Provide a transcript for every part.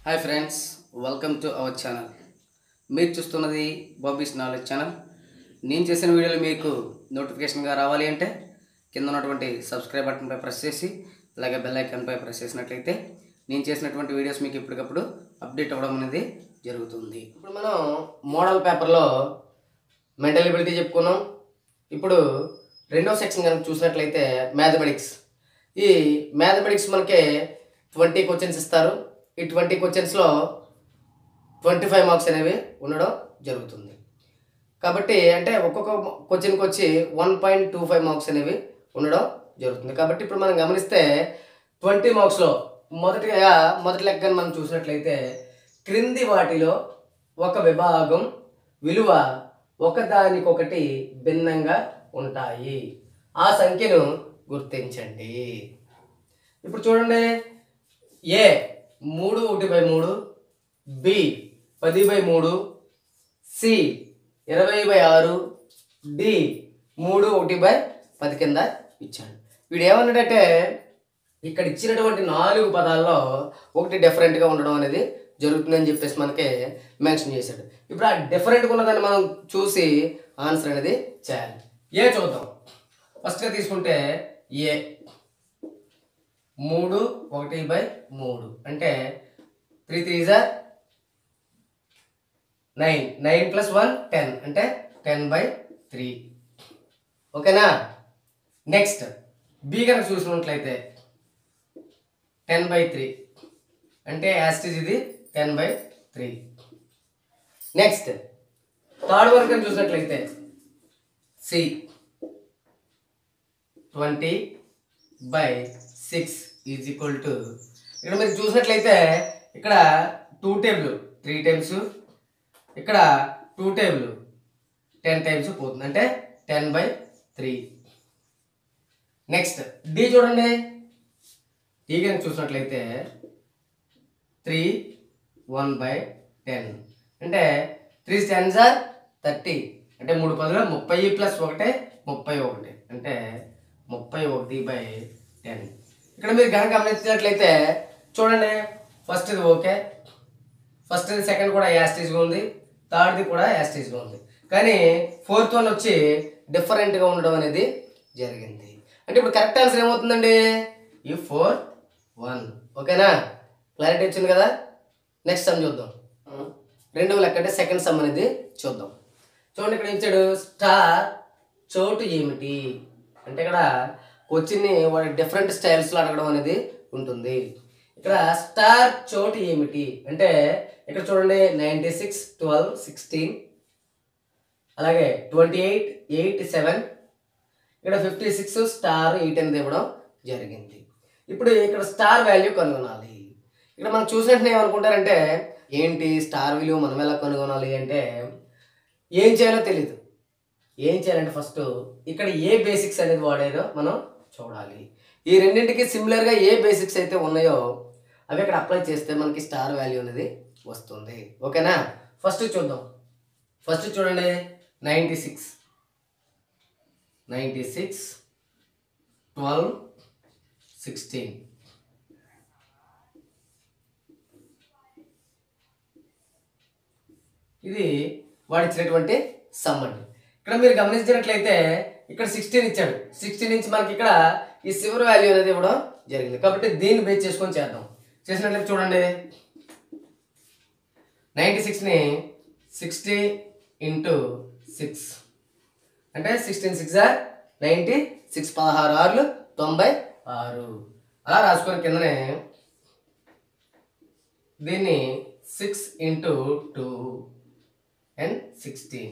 Hi friends welcome to our channel మీరు చూస్తున్నది Bobby's knowledge channel నేను చేసిన వీడియోలు మీకు నోటిఫికేషన్గా రావాలి అంటే కింద ఉన్నటువంటి సబ్స్క్రైబ్ బటన్పై ప్రెస్ చేసి అలాగే బెల్ ఐకాన్పై ప్రెస్ చేసినట్లయితే నేను చేసినటువంటి వీడియోస్ మీకు ఎప్పటికప్పుడు అప్డేట్ అవ్వడం అనేది జరుగుతుంది ఇప్పుడు మనం మోడల్ పేపర్లో మెంటల్ ఎబిలిటీ చెప్పుకున్నాం ఇప్పుడు రెండో సెక్షన్ కనుక చూసినట్లయితే మ్యాథమెటిక్స్ ఈ మ్యాథమెటిక్స్ మనకి ట్వంటీ క్వశ్చన్స్ ఇస్తారు ఈ ట్వంటీ క్వశ్చన్స్లో ట్వంటీ ఫైవ్ మార్క్స్ అనేవి ఉండడం జరుగుతుంది కాబట్టి అంటే ఒక్కొక్క క్వశ్చన్కి వచ్చి one point two five marks అనేవి ఉండడం జరుగుతుంది కాబట్టి ఇప్పుడు మనం గమనిస్తే ట్వంటీ మార్క్స్లో మొదటిగా మొదటి లెక్కను మనం చూసినట్లయితే క్రింది వాటిలో ఒక విభాగం విలువ ఒకదానికొకటి భిన్నంగా ఉంటాయి ఆ సంఖ్యను గుర్తించండి ఇప్పుడు చూడండి ఏ మూడు ఒకటి బై మూడు బి పది బై మూడు సి ఇరవై బై ఆరు డి మూడు ఒకటి బై పది కింద ఇచ్చాడు వీడు ఏమన్నాడంటే ఇక్కడ ఇచ్చినటువంటి నాలుగు పదాల్లో ఒకటి డిఫరెంట్గా ఉండడం అనేది జరుగుతుందని చెప్పేసి మనకి మెన్షన్ చేశాడు ఇప్పుడు ఆ డిఫరెంట్గా ఉన్నదాన్ని మనం చూసి ఆన్సర్ అనేది చేయాలి ఏ చూద్దాం ఫస్ట్గా తీసుకుంటే ఏ మూడు ఒకటి బై మూడు అంటే త్రీ త్రీ జార్ nine nine plus one ten అంటే టెన్ బై త్రీ ఓకేనా నెక్స్ట్ బి కనుక చూసినట్లయితే టెన్ బై త్రీ అంటే యాస్టిజ్ ఇది ten by three next third one కనుక చూసినట్లయితే C twenty by six is equal to ఇక్కడ మీరు చూసినట్లయితే ఇక్కడ టూ టేబుల్ త్రీ టైమ్స్ ఇక్కడ టూ టేబుల్ టెన్ టైమ్స్ పోతుంది అంటే ten by three next D చూడండి డి కనుక చూసినట్లయితే త్రీ వన్ బై టెన్ అంటే త్రీ టెన్ సార్ థర్టీ అంటే మూడు పదులు ముప్పై ప్లస్ ఒకటే ముప్పై ఒకటి అంటే ముప్పై ఒకటి బై టెన్ ఇక్కడ మీరు కనుక గమనించినట్లయితే చూడండి ఫస్ట్ ఇది ఓకే ఫస్ట్ ఇది సెకండ్ కూడా యాస్టేజ్గా ఉంది థర్డ్ది కూడా యాస్టేజ్గా ఉంది కానీ ఫోర్త్ వన్ వచ్చి డిఫరెంట్గా ఉండడం అనేది జరిగింది అంటే ఇప్పుడు కరెక్ట్ ఆన్సర్ ఏమవుతుందండి ఈ ఫోర్ వన్ ఓకేనా క్లారిటీ వచ్చింది కదా నెక్స్ట్ సమ్ చూద్దాం రెండవ లెక్క అంటే సెకండ్ సమ్ అనేది చూద్దాం చూడండి ఇక్కడ ఇచ్చాడు స్టార్ చోటు ఏమిటి అంటే ఇక్కడ క్వశ్చన్ని వాడి డిఫరెంట్ స్టైల్స్లో అడగడం అనేది ఉంటుంది ఇక్కడ స్టార్ చోటు ఏమిటి అంటే ఇక్కడ చూడండి నైంటీ సిక్స్ ట్వెల్వ్ సిక్స్టీన్ అలాగే ట్వంటీ ఎయిట్ ఎయిట్ సెవెన్ ఇక్కడ ఫిఫ్టీ సిక్స్ స్టార్ ఎయిట్ అనేది ఇవ్వడం జరిగింది ఇప్పుడు ఇక్కడ స్టార్ వాల్యూ కనుగొనాలి ఇక్కడ మనం చూసినట్టు ఏమనుకుంటారంటే ఏంటి స్టార్ విలువ మనం ఎలా కనుగొనాలి అంటే ఏం చేయాలో తెలియదు ఏం చేయాలంటే ఫస్ట్ ఇక్కడ ఏ బేసిక్స్ అనేది వాడారో మనం చూడాలి ఈ రెండింటికి సిమిలర్గా ఏ బేసిక్స్ అయితే ఉన్నాయో అవి ఇక్కడ అప్లై చేస్తే మనకి స్టార్ వాల్యూ అనేది వస్తుంది ఓకేనా ఫస్ట్ చూద్దాం ఫస్ట్ చూడండి ninety six ninety six twelve sixteen ఇది వాడిచ్చినటువంటి సమ్ అండి ఇక్కడ మీరు గమనించినట్లయితే ఇక్కడ సిక్స్టీన్ ఇచ్చాడు సిక్స్టీన్ నుంచి మనకి ఇక్కడ ఈ సివర్ వాల్యూ అనేది ఇవ్వడం జరిగింది కాబట్టి దీన్ని బేస్ చేసుకొని చేద్దాం చేసినట్లయితే చూడండి నైంటీ సిక్స్ని సిక్స్టీ ఇంటూ సిక్స్ అంటే sixteen six or ninety six పదహారు ఆరులు తొంభై ఆరు అలా రాసుకొని కిందనే దీన్ని six into two and sixteen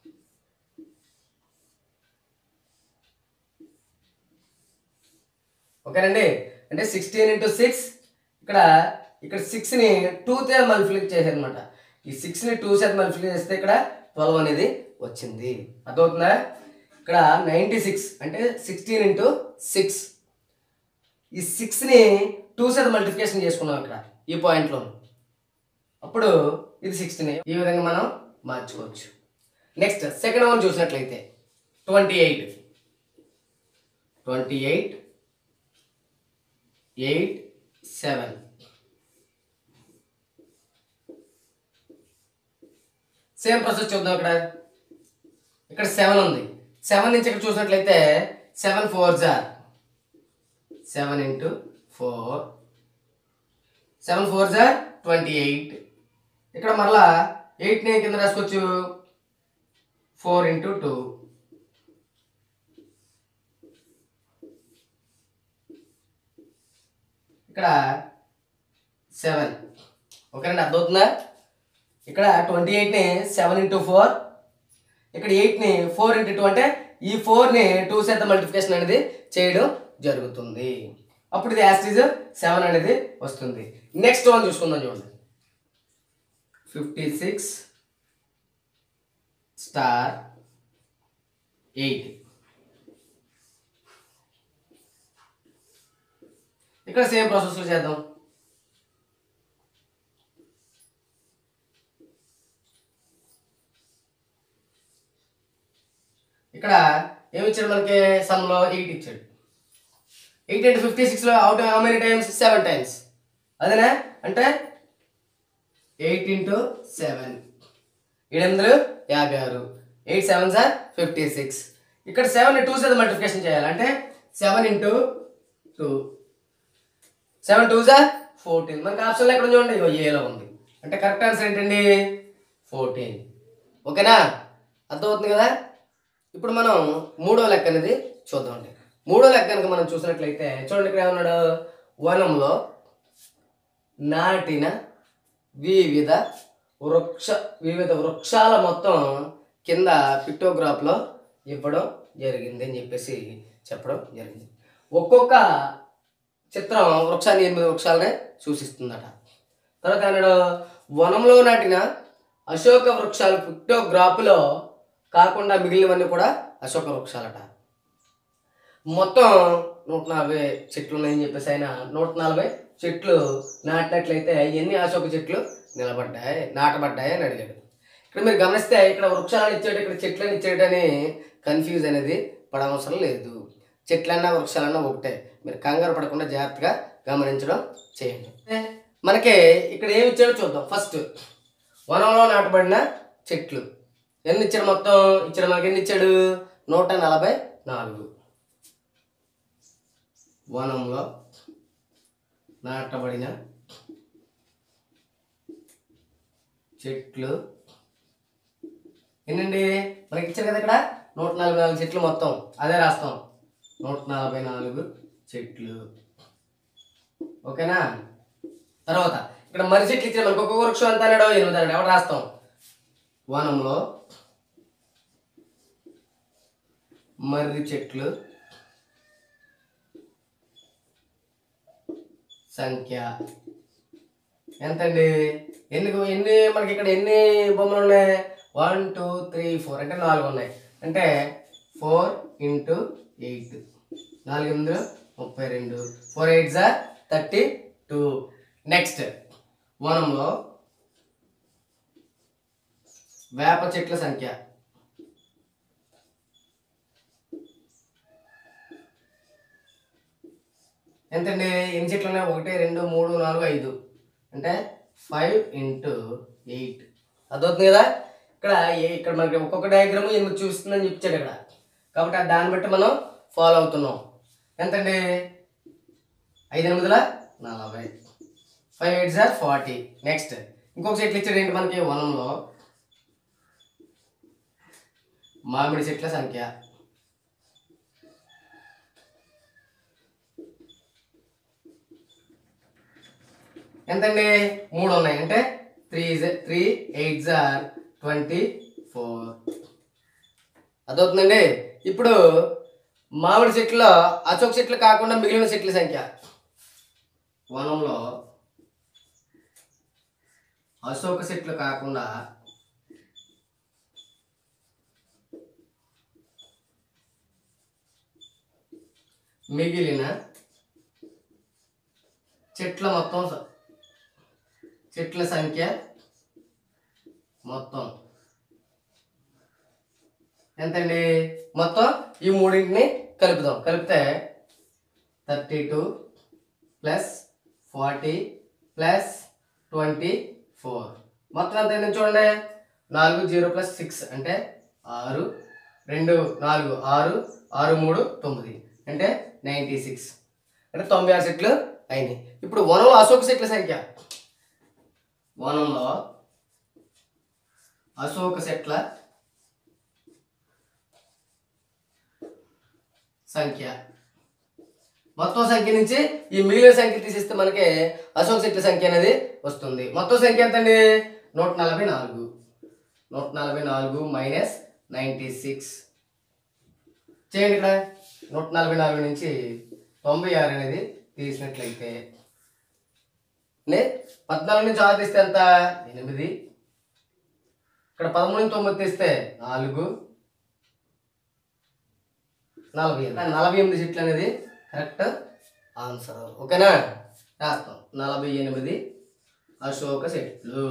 ఓకేనండి అంటే సిక్స్టీన్ ఇంటూ సిక్స్ ఇక్కడ ఇక్కడ సిక్స్ని టూ తే మల్టిప్లై చేశారనమాట ఈ సిక్స్ని టూ చేత మల్టిప్లై చేస్తే ఇక్కడ ట్వెల్వ్ అనేది వచ్చింది అర్థమవుతుందా ఇక్కడ నైంటీ సిక్స్ అంటే సిక్స్టీన్ ఇంటూ సిక్స్ ఈ సిక్స్ని టూ చేత మల్టిఫికేషన్ చేసుకున్నాం ఇక్కడ ఈ పాయింట్లో అప్పుడు ఇది సిక్స్టీన్ ఈ విధంగా మనం మార్చుకోవచ్చు నెక్స్ట్ సెకండ్ వన్ చూసినట్లయితే twenty eight twenty eight eight seven same process చూద్దాం ఇక్కడ ఇక్కడ సెవెన్ ఉంది సెవెన్ నుంచి ఇక్కడ చూసినట్లయితే సెవెన్ ఫోర్ జార్ seven into four seven four జార్ ట్వంటీ ఎయిట్ ఇక్కడ మరలా ఎయిట్ని కింద రాసుకోవచ్చు ఫోర్ ఇంటూ టూ ఇక్కడ సెవెన్ ఓకేనండి అర్థమవుతుందా ఇక్కడ ట్వంటీ ఎయిట్ని సెవెన్ ఇంటూ ఫోర్ ఇక్కడ ఎయిట్ని ఫోర్ ఇంటూ టూ అంటే ఈ ఫోర్ని టూ శాతం మల్టిఫికేషన్ అనేది చేయడం జరుగుతుంది అప్పుడు ఇది యాస్టీజ్ సెవెన్ అనేది వస్తుంది నెక్స్ట్ వన్ చూసుకుందాం చూడండి ఫిఫ్టీ సిక్స్ స్టార్ ఎయిట్ ఇక్కడ సేమ్ ప్రాసెస్లో చేద్దాం ఇక్కడ ఏమి ఇచ్చాడు మనకి సమ్లో ఎయిట్ ఇచ్చాడు ఎయిట్ ఇంటూ ఫిఫ్టీ సిక్స్లో out how many times seven times అదేనా అంటే ఎయిట్ ఇంటూ సెవెన్ ఎనిమిది యాభై ఆరు eight seven sir fifty six ఇక్కడ సెవెన్ టూ సెవెన్ మల్టిఫికేషన్ చేయాలి అంటే seven into two seven two sir fourteen మనకి ఆప్షన్లో ఎక్కడ చూడండి ఇగో ఏలో ఉంది అంటే కరెక్ట్ ఆన్సర్ ఏంటండి ఫోర్టీన్ ఓకేనా అర్థమవుతుంది కదా ఇప్పుడు మనం మూడో లెక్క అనేది చూద్దామండి మూడో లెక్క కనుక మనం చూసినట్లయితే చూడండి ఇక్కడ ఏమన్నాడు వనంలో నాటిన వివిధ వృక్ష వివిధ వృక్షాల మొత్తం కింద పిక్టోగ్రాఫ్లో ఇవ్వడం జరిగింది అని చెప్పేసి చెప్పడం జరిగింది ఒక్కొక్క చిత్రం వృక్షాన్ని ఎనిమిది వృక్షాలనే సూచిస్తుందట తర్వాత అన్నాడు వనంలో నాటిన అశోక వృక్షాలు పిక్టోగ్రాఫ్లో కాకుండా మిగిలినవన్నీ కూడా అశోక వృక్షాలట మొత్తం నూట నలభై చెట్లు ఉన్నాయని చెప్పేసి ఆయన నూట నలభై చెట్లు నాటినట్లయితే ఎన్ని అశోక చెట్లు నిలబడ్డాయి నాటబడ్డాయి అని అడిగాడు ఇక్కడ మీరు గమనిస్తే ఇక్కడ వృక్షాలను ఇచ్చాడు ఇక్కడ చెట్లను ఇచ్చాడని కన్ఫ్యూజ్ అనేది పడవసరం లేదు చెట్లన్నా వృక్షాలన్నా ఒకటే మీరు కంగారు పడకుండా జాగ్రత్తగా గమనించడం చేయండి మనకి ఇక్కడ ఏమి ఇచ్చాడో చూద్దాం ఫస్ట్ వనంలో నాటబడిన చెట్లు ఎన్ని ఇచ్చాడు మొత్తం ఇచ్చాడు మనకి ఎన్ని ఇచ్చాడు నూట నలభై నాలుగు వనంలో నాటబడిన చెట్లు ఎన్నండి మనకి ఇచ్చారు కదా ఇక్కడ నూట నలభై నాలుగు చెట్లు మొత్తం అదే రాస్తాం నూట నలభై నాలుగు చెట్లు ఓకేనా తర్వాత ఇక్కడ మర్రి చెట్లు ఇచ్చారు మనకు ఒక్కొక్క వృక్షం ఎంత అన్నాడు ఎనిమిది అన్నాడు ఎవరు రాస్తాం వనంలో మర్రి చెట్లు సంఖ్య ఎంతండి ఎన్ని ఎన్ని మనకి ఇక్కడ ఎన్ని బొమ్మలు ఉన్నాయి వన్ టూ త్రీ ఫోర్ అంటే నాలుగు ఉన్నాయి అంటే ఫోర్ ఇంటూ ఎయిట్ నాలుగు ఎనిమిది ముప్పై రెండు ఫోర్ ఎయిట్ జా థర్టీ టూ నెక్స్ట్ వనంలో వేప చెట్ల సంఖ్య ఎంతండి ఎన్ని చెట్లు ఉన్నాయి ఒకటి రెండు మూడు నాలుగు ఐదు అంటే ఫైవ్ ఇంటూ ఎయిట్ అర్థవుతుంది కదా ఇక్కడ ఏ- ఇక్కడ మనకి ఒక్కొక్క డయాగ్రామ్ ఎనిమిది చూస్తుందని చెప్తాడు ఇక్కడ కాబట్టి ఆ దాన్ని బట్టి మనం ఫాలో అవుతున్నాం ఎంతండి ఐదు ఎనిమిదిల నలభై ఫైవ్ ఎయిట్ జార్ ఫార్టీ నెక్స్ట్ ఇంకొక చెట్లు ఇచ్చాడు ఏంటి మనకి వనంలో మామిడి చెట్ల సంఖ్య ఎంతండి మూడు ఉన్నాయి అంటే త్రీ త్రీ ఎయిట్ జార్ ట్వంటీ ఫోర్ అదవుతుందండి ఇప్పుడు మామిడి చెట్లో అశోక్ చెట్లు కాకుండా మిగిలిన చెట్ల సంఖ్య వనంలో అశోక చెట్లు కాకుండా మిగిలిన చెట్ల మొత్తం స- చెట్ల సంఖ్య మొత్తం ఎంతండి మొత్తం ఈ మూడింటిని కలుపుదాం కలిపితే thirty two plus forty plus twenty four మొత్తం ఎంత అయింది చూడండి నాలుగు జీరో ప్లస్ సిక్స్ అంటే ఆరు రెండు నాలుగు ఆరు ఆరు మూడు తొమ్మిది అంటే నైంటీ సిక్స్ అంటే తొంభై ఆరు సెట్లు అయినాయి ఇప్పుడు వనంలో అశోక సెట్ల సంఖ్య వనంలో అశోక సెట్ల సంఖ్య మొత్తం సంఖ్య నుంచి ఈ మిగిలిన సంఖ్య తీసిస్తే మనకి అశోక సెట్ల సంఖ్య అనేది వస్తుంది మొత్తం సంఖ్య ఎంత అండి నూట నలభై నాలుగు నూట నలభై నాలుగు మైనస్ నైంటీ సిక్స్ చేయండి ఇక్కడ నూట నలభై నాలుగు నుంచి తొంభై ఆరు అనేది తీసినట్లయితే నే పద్నాలుగు నుంచి ఆరు తీస్తే ఎంత ఎనిమిది ఇక్కడ పదమూడు నుంచి తొమ్మిది తీస్తే నాలుగు నలభై ఎనిమిది నలభై ఎనిమిది సీట్లు అనేది కరెక్ట్ ఆన్సర్ ఓకేనా రాస్తాం నలభై ఎనిమిది అశోక సెట్లు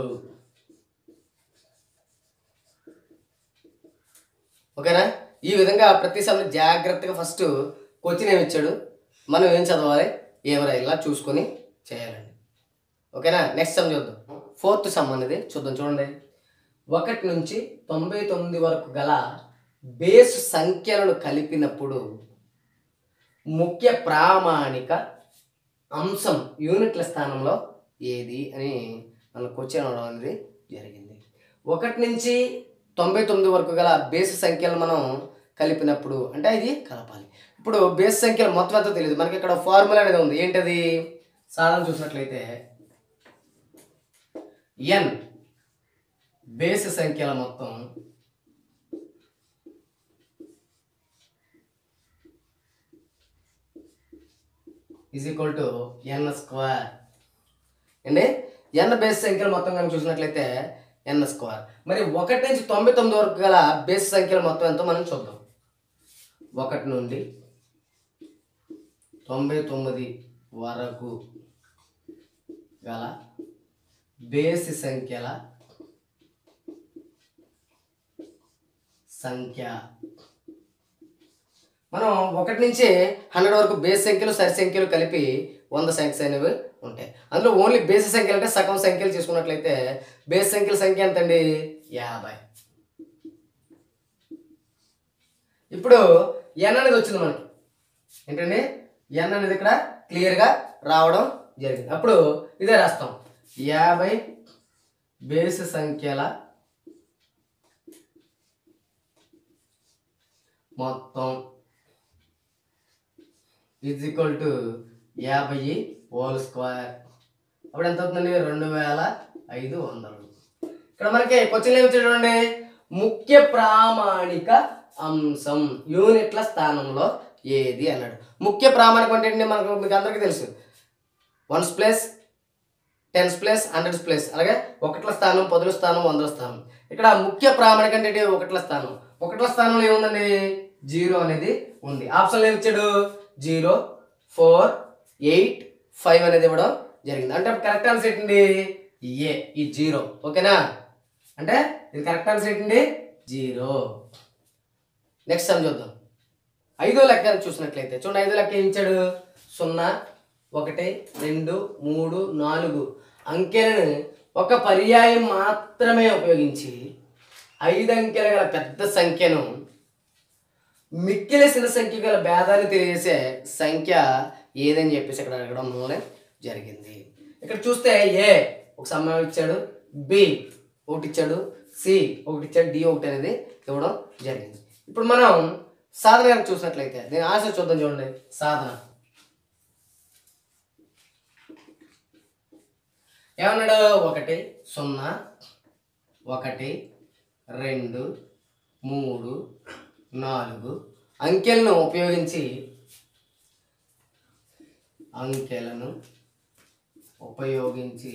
ఓకేనా ఈ విధంగా ప్రతి సమయం జాగ్రత్తగా ఫస్ట్ క్వశ్చన్ ఏమి ఇచ్చాడు మనం ఏం చదవాలి ఏం ఇలా చూసుకొని చేయాలండి ఓకేనా నెక్స్ట్ సమ్ చూద్దాం ఫోర్త్ సమ్ అనేది చూద్దాం చూడండి ఒకటి నుంచి తొంభై తొమ్మిది వరకు గల బేస్ సంఖ్యలను కలిపినప్పుడు ముఖ్య ప్రామాణిక అంశం యూనిట్ల స్థానంలో ఏది అని మన క్వశ్చన్ అవడం అనేది జరిగింది ఒకటి నుంచి తొంభై తొమ్మిది వరకు గల బేస్ సంఖ్యలు మనం కలిపినప్పుడు అంటే ఇది కలపాలి ఇప్పుడు బేస్ సంఖ్యలు మొత్తం ఎంతో తెలియదు మనకి ఇక్కడ ఫార్ములా అనేది ఉంది ఏంటది సాధన చూసినట్లయితే ఎన్ బేస్ సంఖ్యల మొత్తం is equal to N square అండి ఎన్ బేస్ సంఖ్యలు మొత్తం కనుక చూసినట్లయితే ఎన్ స్క్వేర్ మరి ఒకటి నుంచి తొంభై తొమ్మిది వరకు గల బేస్ సంఖ్యలు మొత్తం ఎంతో మనం చూద్దాం ఒకటి నుండి తొంభై తొమ్మిది వరకు గల బేసి సంఖ్యల సంఖ్య మనం ఒకటి నుంచి హండ్రెడ్ వరకు బేస్ సంఖ్యలు సరి సంఖ్యలు కలిపి వంద సంఖ్యలు అనేవి ఉంటాయి అందులో ఓన్లీ బేసి సంఖ్యలు అంటే సగం సంఖ్యలు తీసుకున్నట్లయితే బేస్ సంఖ్యల సంఖ్య ఎంత అండి యాభై ఇప్పుడు ఎన్ అనేది వచ్చింది మనకి ఏంటండి ఎన్ అనేది ఇక్కడ క్లియర్గా రావడం జరిగింది అప్పుడు ఇదే రాస్తాం యాభై బేస్ సంఖ్యల మొత్తం ఈజ్ ఈక్వల్ టు యాభై హోల్ స్క్వేర్ అప్పుడు ఎంత అవుతుందండి రెండు వేల ఐదు వందలు ఇక్కడ మనకి క్వశ్చన్ ఏమి ఇచ్చాడు చూడండి ముఖ్య ప్రామాణిక అంశం యూనిట్ల స్థానంలో ఏది అన్నాడు ముఖ్య ప్రామాణికం అంటే ఏంటి మనకు మీకు అందరికీ తెలుసు ones plus tens plus hundreds plus అలాగే ఒకట్ల స్థానం పదుల స్థానం వందల స్థానం ఇక్కడ ముఖ్య ప్రామాణికం అంటే ఏంటి? ఒకట్ల స్థానం ఒకట్ల స్థానంలో ఏముందండి జీరో అనేది ఉంది ఆప్షన్ ఏమి ఇచ్చాడు జీరో ఫోర్ ఎయిట్ ఫైవ్ అనేది ఇవ్వడం జరిగింది అంటే కరెక్ట్ ఆన్సర్ ఏంటండి ఏ ఈ జీరో ఓకేనా అంటే ఇది కరెక్ట్ ఆన్సర్ ఏంటండి జీరో నెక్స్ట్ సమ్ చూద్దాం ఐదో లెక్క చూసినట్లయితే చూడండి ఐదో లెక్క ఏం ఇచ్చాడు సున్నా ఒకటి రెండు మూడు నాలుగు అంకెలను ఒక పర్యాయం మాత్రమే ఉపయోగించి ఐదు అంకెల గల పెద్ద సంఖ్యను మిక్కిలి చిన్న సంఖ్య గల భేదాన్ని తెలియజేసే సంఖ్య ఏదని చెప్పేసి ఇక్కడ అడగడంలోనే జరిగింది ఇక్కడ చూస్తే ఏ ఒక సమయం ఇచ్చాడు బి ఒకటి ఇచ్చాడు సి ఒకటి ఇచ్చాడు డి ఒకటి అనేది ఇవ్వడం జరిగింది ఇప్పుడు మనం సాధన కనుక చూసినట్లయితే నేను ఆన్సర్ చూద్దాం చూడండి సాధన ఏమన్నాడు ఒకటి సున్నా ఒకటి రెండు మూడు నాలుగు అంకెలను ఉపయోగించి అంకెలను ఉపయోగించి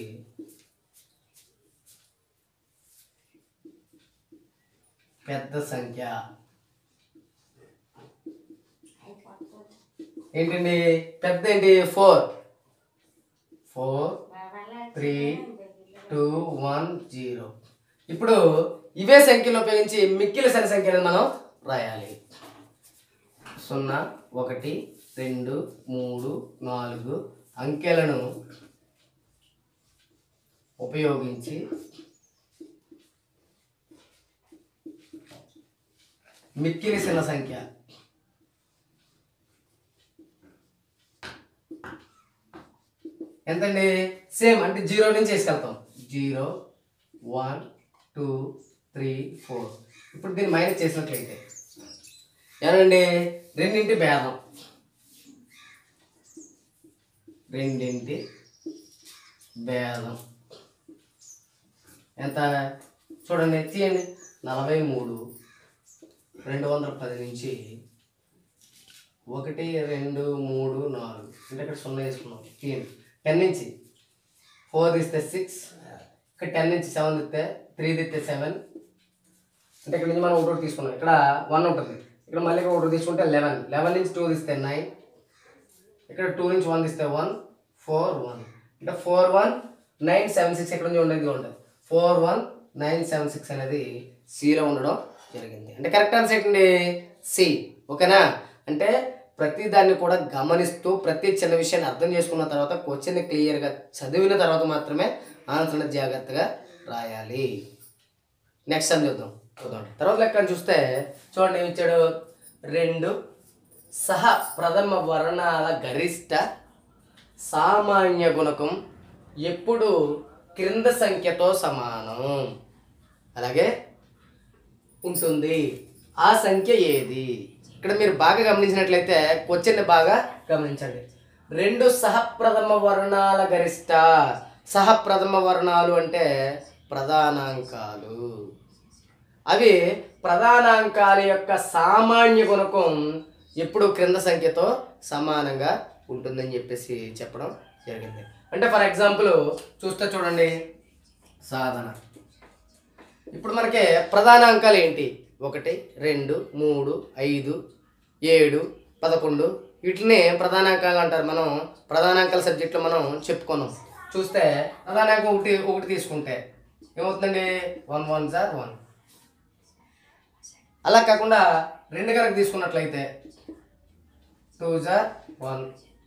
పెద్ద సంఖ్య ఏంటండి పెద్ద ఏంటి four four three two one zero ఇప్పుడు ఇవే సంఖ్యలు ఉపయోగించి మిక్కిలి సరి సంఖ్యలను మనం రాయాలి సున్నా ఒకటి రెండు మూడు నాలుగు అంకెలను ఉపయోగించి మిక్కిలి చిన్న సంఖ్య ఎంతండి సేమ్ అంటే జీరో నుంచి వేసుకెళ్తాం zero one two three four ఇప్పుడు దీన్ని మైనస్ చేసినట్లయితే ఏమండి రెండింటి భేదం రెండింటి భేదం ఎంత చూడండి తీయండి నలభై మూడు రెండు వందల పది నుంచి ఒకటి రెండు మూడు నాలుగు అంటే ఇక్కడ సున్నా వేసుకున్నాం తీయండి టెన్ నుంచి ఫోర్ తీస్తే సిక్స్ ఇక్కడ టెన్ నుంచి సెవెన్ తీస్తే త్రీ తీస్తే సెవెన్ అంటే ఇక్కడ నుంచి మనం ఒకటి తీసుకున్నాం ఇక్కడ వన్ ఉంటుంది ఇక్కడ మళ్ళీ ఒకటి తీసుకుంటే లెవెన్ లెవెన్ నుంచి టూ తీస్తే నైన్ ఇక్కడ టూ నుంచి వన్ తీస్తే వన్ ఫోర్ వన్ అంటే four one nine seven six ఎక్కడ నుంచి ఉండేది ఉంటుంది four one nine seven six అనేది సిలో ఉండడం జరిగింది అంటే కరెక్ట్ ఆన్సర్ ఏంటండి సి ఓకేనా అంటే ప్రతి దాన్ని కూడా గమనిస్తూ ప్రతి చిన్న విషయాన్ని అర్థం చేసుకున్న తర్వాత క్వశ్చన్ క్లియర్గా చదివిన తర్వాత మాత్రమే ఆన్సర్ని జాగ్రత్తగా రాయాలి నెక్స్ట్ అని చూద్దాం చూద్దాం తర్వాత లెక్కను చూస్తే చూడండి ఏమి ఇచ్చాడు రెండు సహ ప్రథమ వర్ణాల గరిష్ట సామాన్య గుణకం ఎప్పుడు క్రింద సంఖ్యతో సమానం అలాగే ఉంటుంది ఆ సంఖ్య ఏది ఇక్కడ మీరు బాగా గమనించినట్లయితే క్వశ్చన్ని బాగా గమనించండి రెండు సహప్రథమ వర్ణాల గరిష్ట సహప్రథమ వర్ణాలు అంటే ప్రధానాంకాలు అవి ప్రధానాంకాల యొక్క సామాన్య గుణకం ఎప్పుడు క్రింద సంఖ్యతో సమానంగా ఉంటుందని చెప్పేసి చెప్పడం జరిగింది అంటే ఫర్ ఎగ్జాంపుల్ చూస్తే చూడండి సాధన ఇప్పుడు మనకి ప్రధాన అంకాలు ఏంటి ఒకటి రెండు మూడు ఐదు ఏడు పదకొండు వీటిని ప్రధాన అంకాలు అంటారు మనం ప్రధాన అంకాల సబ్జెక్టులో మనం చెప్పుకున్నాం చూస్తే ప్రధాన అంకం ఒకటి ఒకటి తీసుకుంటే ఏమవుతుందండి వన్ వన్ జార్ వన్ అలా కాకుండా రెండు కనుక తీసుకున్నట్లయితే టూ జార్ వన్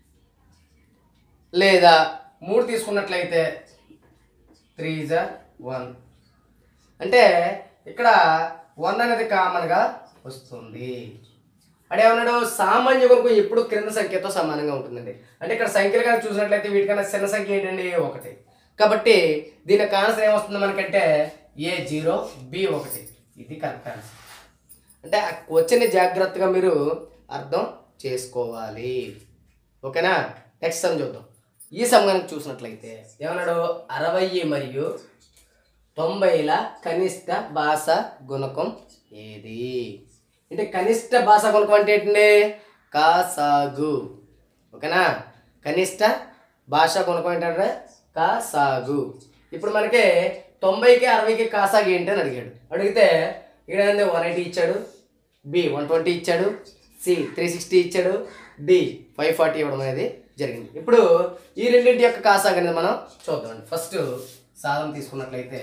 లేదా మూడు తీసుకున్నట్లయితే త్రీ జార్ వన్ అంటే ఇక్కడ వన్ అనేది కామన్గా వస్తుంది అంటే ఏమన్నాడు సామాన్య గుణకం ఎప్పుడు క్రింద సంఖ్యతో సమానంగా ఉంటుందండి అంటే ఇక్కడ సంఖ్యలు కనుక చూసినట్లయితే వీటికన్నా చిన్న సంఖ్య ఏంటండి ఒకటి కాబట్టి దీని యొక్క ఆన్సర్ ఏమొస్తుంది మనకంటే ఏ జీరో బి ఒకటి ఇది కరెక్ట్ ఆన్సర్ అంటే ఆ క్వశ్చన్ని జాగ్రత్తగా మీరు అర్థం చేసుకోవాలి ఓకేనా నెక్స్ట్ సమ్ చూద్దాం ఈ సమ్ కనుక చూసినట్లయితే ఏమన్నాడు అరవై మరియు తొంభైల కనిష్ట భాష గుణకం ఏది అంటే కనిష్ట భాష గుణకం అంటే ఏంటండి కాసాగు ఓకేనా కనిష్ట భాష గుణకం ఏంటంటే కాసాగు ఇప్పుడు మనకి తొంభైకి అరవైకి కాసాగు ఏంటి అని అడిగాడు అడిగితే ఇక్కడ ఏంది వన్ ఎయిటీ ఇచ్చాడు బి వన్ ట్వంటీ ఇచ్చాడు సి త్రీ సిక్స్టీ ఇచ్చాడు డి ఫైవ్ ఫార్టీ ఇవ్వడం అనేది జరిగింది ఇప్పుడు ఈ రెండింటి యొక్క కాసాగు అనేది మనం చూద్దామండి ఫస్ట్ సాధన తీసుకున్నట్లయితే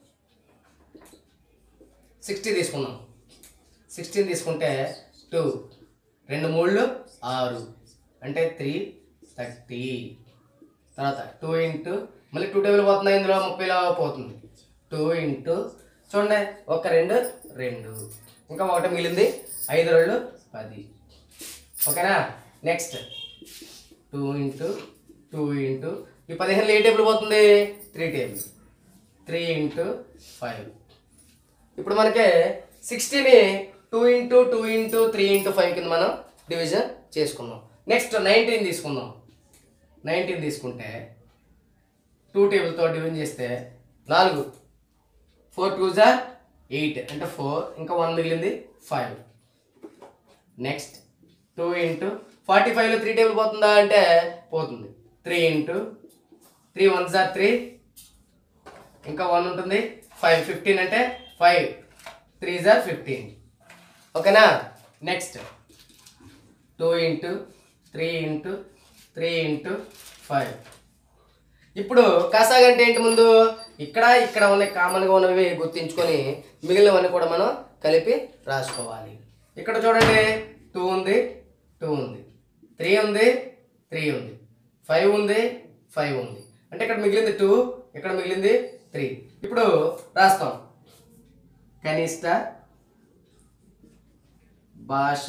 సిక్స్టీ తీసుకున్నాం సిక్స్టీన్ తీసుకుంటే టూ రెండు మూళ్ళు ఆరు అంటే త్రీ థర్టీ తర్వాత టూ ఇంటూ మళ్ళీ టూ టేబుల్ పోతుంది ఇందులో ముప్పైలో పోతుంది టూ ఇంటూ చూడండి ఒక రెండు రెండు ఇంకా ఒకటి మిగిలింది ఐదు రెండు పది ఓకేనా next two into two into ఈ పదిహేనులో ఏ టేబుల్ పోతుంది three table three into five ఇప్పుడు మనకి సిక్స్టీని two into two into three into five కింద మనం డివిజన్ చేసుకున్నాం నెక్స్ట్ నైన్టీన్ తీసుకుందాం నైన్టీన్ తీసుకుంటే టూ టేబుల్తో డివిజన్ చేస్తే నాలుగు ఫోర్ టూ జా ఎయిట్ అంటే ఫోర్ ఇంకా వన్ మిగిలింది five next two into forty ఫైవ్లో త్రీ టేబుల్ పోతుందా అంటే పోతుంది త్రీ ఇంటూ త్రీ వన్ జా త్రీ ఇంకా వన్ ఉంటుంది ఫైవ్ ఫిఫ్టీన్ అంటే ఫైవ్ త్రీ జార్ ఫిఫ్టీన్ ఓకేనా next two into three into three into five ఇప్పుడు కాసాగ్ అంటే ఏంటి ముందు ఇక్కడ ఇక్కడ ఉన్న కామన్గా ఉన్నవి గుర్తించుకొని మిగిలినవన్నీ కూడా మనం కలిపి రాసుకోవాలి ఇక్కడ చూడండి టూ ఉంది టూ ఉంది త్రీ ఉంది త్రీ ఉంది ఫైవ్ ఉంది ఫైవ్ ఉంది అంటే ఇక్కడ మిగిలింది టూ ఇక్కడ మిగిలింది త్రీ ఇప్పుడు రాస్తాం కనిష్ట భాష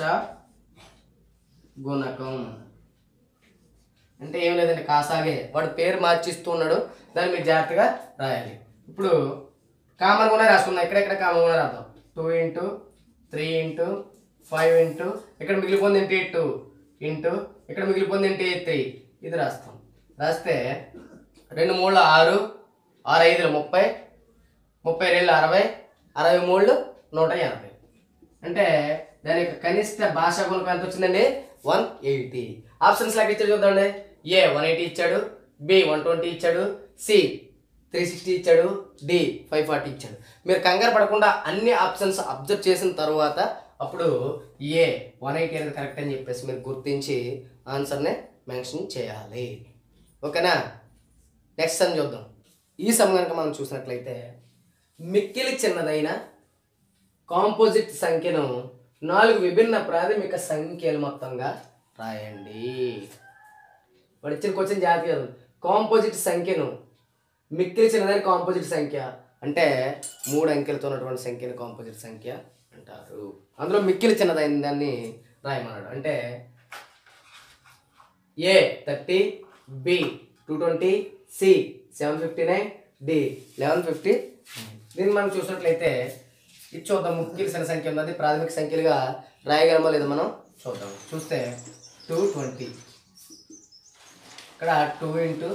గుణకం అంటే ఏం లేదండి కాసాగే వాడు పేరు మార్చిస్తూ ఉన్నాడు దాన్ని మీరు జాగ్రత్తగా రాయాలి ఇప్పుడు కామన్ కూడా రాసుకుందాం ఎక్కడెక్కడ కామన్ కూడా రాద్దాం two into three into five into ఇక్కడ మిగిలిపోయింది ఏంటి టూ ఇంటూ ఇక్కడ మిగిలిపోయింది ఏంటి త్రీ ఇది రాస్తాం రాస్తే రెండు మూడు ఆరు ఆరు ఐదులు ముప్పై ముప్పై రెండు అరవై అరవై మూడు నూట ఎనభై అంటే దాని యొక్క కనిష్ట భాషా గుణకం ఎంత వచ్చిందండి వన్ ఎయిటీ ఆప్షన్స్ లాగా ఇచ్చాడు చూద్దామండి ఏ వన్ ఎయిటీ ఇచ్చాడు బి వన్ ట్వంటీ ఇచ్చాడు సి త్రీ సిక్స్టీ ఇచ్చాడు డి ఫైవ్ ఫార్టీ ఇచ్చాడు మీరు కంగారు పడకుండా అన్ని ఆప్షన్స్ అబ్జర్వ్ చేసిన తర్వాత అప్పుడు ఏ వన్ ఎయిటీ అనేది కరెక్ట్ అని చెప్పేసి మీరు గుర్తించి ఆన్సర్ని మెన్షన్ చేయాలి ఓకేనా నెక్స్ట్ సమ్ చూద్దాం ఈ సమ్ కనుక మనం చూసినట్లయితే మిక్కిలి చిన్నదైన కాంపోజిట్ సంఖ్యను నాలుగు విభిన్న ప్రాథమిక సంఖ్యలు మొత్తంగా రాయండి వాడు ఇచ్చిన క్వశ్చన్ జాగ్రత్తగా చదవండి. కాంపోజిట్ సంఖ్యను మిక్కిలి చిన్నదైన కాంపోజిట్ సంఖ్య అంటే మూడు అంకెలతో ఉన్నటువంటి సంఖ్యను కాంపోజిట్ సంఖ్య అంటారు అందులో మిక్కిలి చిన్నదైన దాన్ని రాయమన్నాడు అంటే A thirty B two twenty C seven fifty nine D eleven fifty దీన్ని మనం చూసినట్లయితే ఇది చూద్దాం ముఖ్య చిన్న సంఖ్య ఉంది అది ప్రాథమిక సంఖ్యలుగా రాయగలమో లేదో మనం చూద్దాం చూస్తే టూ ట్వంటీ ఇక్కడ టూ ఇంటూ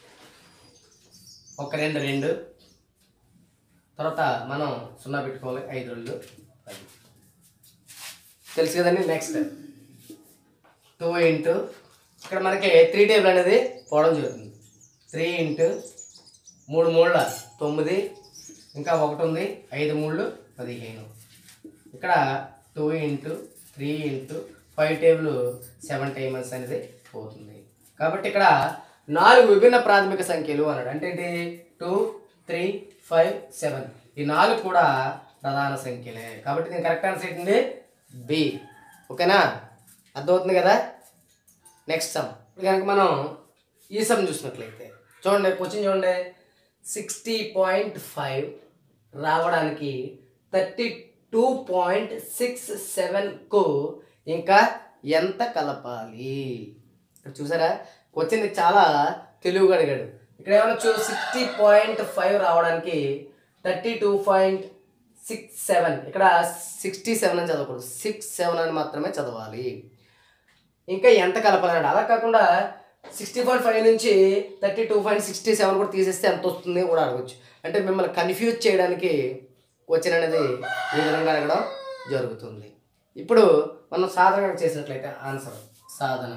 ఒక రెండు రెండు తర్వాత మనం సున్నా పెట్టుకోవాలి ఐదు రెండు పది తెలుసు కదండి నెక్స్ట్ టూ ఇంటూ ఇక్కడ మనకి త్రీ టేబుల్ అనేది పోవడం జరుగుతుంది త్రీ ఇంటూ మూడు మూడుల తొమ్మిది ఇంకా ఒకటి ఉంది ఐదు మూడు పదిహేను ఇక్కడ two into three into five table seven times అనేది పోతుంది కాబట్టి ఇక్కడ నాలుగు విభిన్న ప్రాథమిక సంఖ్యలు అన్నాడు అంటే ఏంటి టూ త్రీ ఫైవ్ సెవెన్ ఈ నాలుగు కూడా ప్రధాన సంఖ్యలే కాబట్టి దీని కరెక్ట్ ఆన్సర్ ఏంటండి బి ఓకేనా అర్థమవుతుంది కదా నెక్స్ట్ సమ్ ఇప్పుడు కనుక మనం ఈ సమ్ చూసినట్లయితే చూడండి క్వశ్చన్ చూడండి సిక్స్టీ పాయింట్ ఫైవ్ రావడానికి థర్టీ టూ పాయింట్ సిక్స్ సెవెన్కు ఇంకా ఎంత కలపాలి ఇక్కడ చూసారా క్వశ్చన్ చాలా తెలివిగా అడిగాడు ఇక్కడ ఏమైనా చూ సిక్స్టీ పాయింట్ ఫైవ్ రావడానికి thirty two point six seven ఇక్కడ సిక్స్టీ సెవెన్ అని చదవకూడదు సిక్స్ సెవెన్ అని మాత్రమే చదవాలి ఇంకా ఎంత కలపాలన్నాడు అలా కాకుండా సిక్స్టీ పాయింట్ ఫైవ్ నుంచి thirty two point sixty seven కూడా తీసేస్తే ఎంత వస్తుంది కూడా అడగచ్చు అంటే మిమ్మల్ని కన్ఫ్యూజ్ చేయడానికి క్వశ్చన్ అనేది ఈ విధంగా అడగడం జరుగుతుంది ఇప్పుడు మనం సాధన చేసినట్లయితే ఆన్సర్ సాధన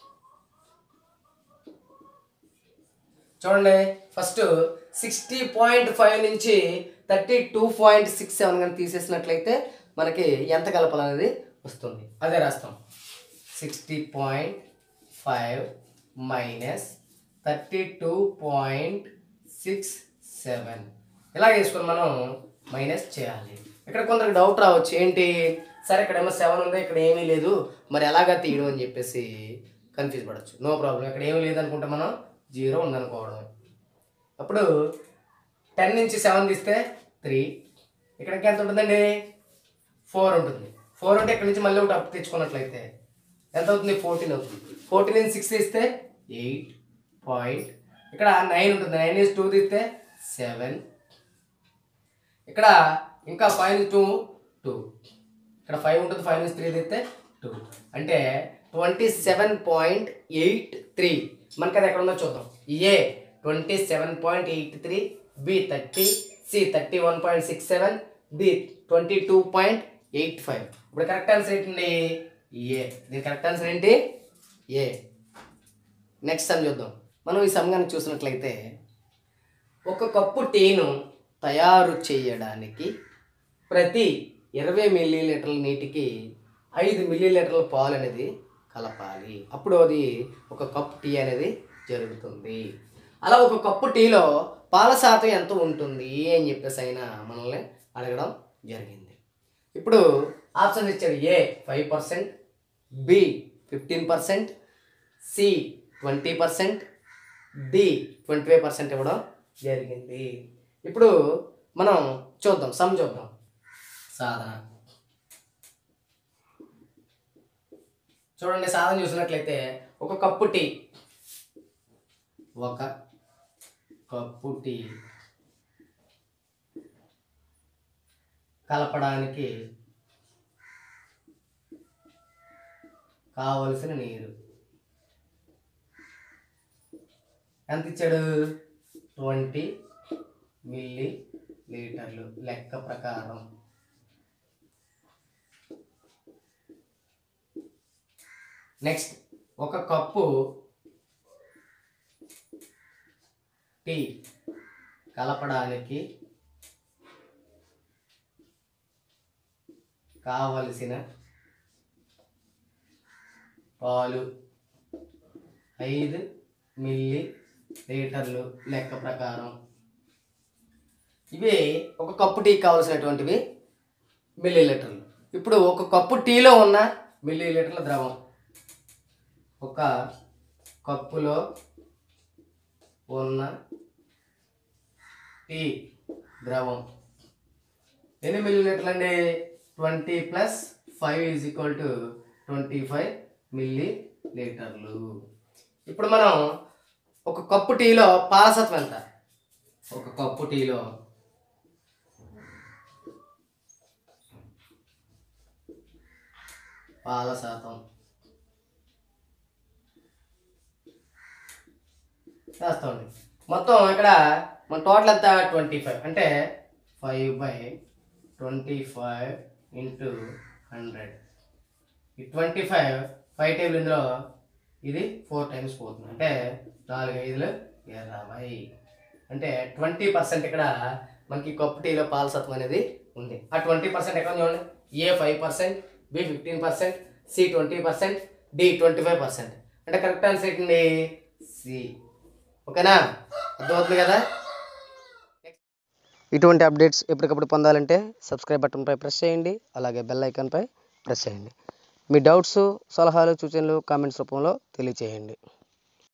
చూడండి ఫస్ట్ సిక్స్టీ పాయింట్ ఫైవ్ నుంచి thirty two point six seven కానీ తీసేసినట్లయితే మనకి ఎంత కలపాలనేది వస్తుంది అదే రాస్తాం sixty point five minus thirty two point six seven ఇలా వేసుకొని మనం మైనస్ చేయాలి ఇక్కడ కొందరికి డౌట్ రావచ్చు ఏంటి సరే ఇక్కడ ఏమో సెవెన్ ఉంది ఇక్కడ ఏమీ లేదు మరి ఎలాగా తీయడం అని చెప్పేసి కన్ఫ్యూజ్ పడవచ్చు నో ప్రాబ్లం ఇక్కడ ఏమీ లేదు అనుకుంటే మనం జీరో ఉందనుకోవడం అప్పుడు టెన్ నుంచి సెవెన్ తీస్తే త్రీ ఇక్కడికి ఎంత ఉంటుందండి ఫోర్ ఉంటుంది ఫోర్ ఉంటే ఇక్కడ నుంచి మళ్ళీ ఒకటి అప్ తెచ్చుకున్నట్లయితే ఎంత అవుతుంది ఫోర్టీన్ అవుతుంది ఫోర్టీన్ నుంచి సిక్స్ తీస్తే ఎయిట్ పాయింట్ ఇక్కడ నైన్ ఉంటుంది నైన్ నుంచి టూ తీస్తే సెవెన్ ఇక్కడ ఇంకా ఫైవ్ నుంచి టూ టూ ఇక్కడ ఫైవ్ ఉంటుంది ఫైవ్ నుంచి త్రీ తీస్తే టూ అంటే twenty seven point eight three మనకి అది ఎక్కడ ఉందో చూద్దాం A twenty seven point eight three B thirty C thirty one point six seven D twenty two point eight five ఇప్పుడు కరెక్ట్ ఆన్సర్ ఏంటండి ఏ దీని కరెక్ట్ ఆన్సర్ ఏంటి ఏ నెక్స్ట్ సమ్ చూద్దాం మనం ఈ సమ్ కనుక చూసినట్లయితే ఒక కప్పు టీను తయారు చేయడానికి ప్రతి ఇరవై మిల్లీలీటర్ల నీటికి ఐదు మిల్లీలీటర్ల పాలు అనేది కలపాలి అప్పుడు అది ఒక కప్పు టీ అనేది జరుగుతుంది అలా ఒక కప్పు టీలో పాల శాతం ఎంత ఉంటుంది అని చెప్పేసి అయినా మనల్ని అడగడం జరిగింది ఇప్పుడు ఆప్షన్ ఇచ్చాడు A five percent B fifteen percent C twenty percent D twenty five percent ఇవ్వడం జరిగింది ఇప్పుడు మనం చూద్దాం సమ్ చూద్దాం సాధన చూడండి సాధన చూసినట్లయితే ఒక కప్పు టీ ఒక కప్పు టీ కలపడానికి కావలసిన నీరు ఎంత ఇచ్చాడు ట్వంటీ మిల్లీ లీటర్లు లెక్క ప్రకారం నెక్స్ట్ ఒక కప్పు టీ కలపడానికి కావలసిన పాలు ఐదు మిల్లీ లీటర్లు లెక్క ప్రకారం ఇవి ఒక కప్పు టీ కావాల్సినటువంటివి మిల్లీ లీటర్లు ఇప్పుడు ఒక కప్పు టీలో ఉన్న మిల్లీ లీటర్ల ద్రవం ఒక కప్పులో ఉన్న టీ ద్రవం ఎన్ని మిల్లీ లీటర్లు అండి twenty plus five is equal to twenty five మిల్లీ లీటర్లు ఇప్పుడు మనం ఒక కప్పు టీలో పాల శాతం ఎంత ఒక కప్పు టీలో పాల శాతం చేస్తామండి మొత్తం ఇక్కడ మన టోటల్ ఎంత ట్వంటీ ఫైవ్ అంటే five by twenty five into hundred ఈ ట్వంటీ ఫైవ్ ఫైవ్ టేబుల్ ఇందులో ఇది ఫోర్ టైమ్స్ పోతుంది అంటే నాలుగు ఐదులు ఇరవై అంటే ట్వంటీ పర్సెంట్ ఇక్కడ మనకి కప్పు టీలో పాల శాతం అనేది ఉంది ఆ ట్వంటీ పర్సెంట్ ఎక్కడ ఉంది చూడండి A five percent B fifteen percent C twenty percent D twenty five percent అంటే కరెక్ట్ ఆన్సర్ ఏంటండి సి ఓకేనా అర్థమవుతుంది కదా ఇటువంటి అప్డేట్స్ ఎప్పటికప్పుడు పొందాలంటే సబ్స్క్రైబ్ బటన్పై ప్రెస్ చేయండి అలాగే బెల్ ఐకాన్పై ప్రెస్ చేయండి మీ డౌట్స్ సలహాలు సూచనలు కామెంట్స్ రూపంలో తెలియచేయండి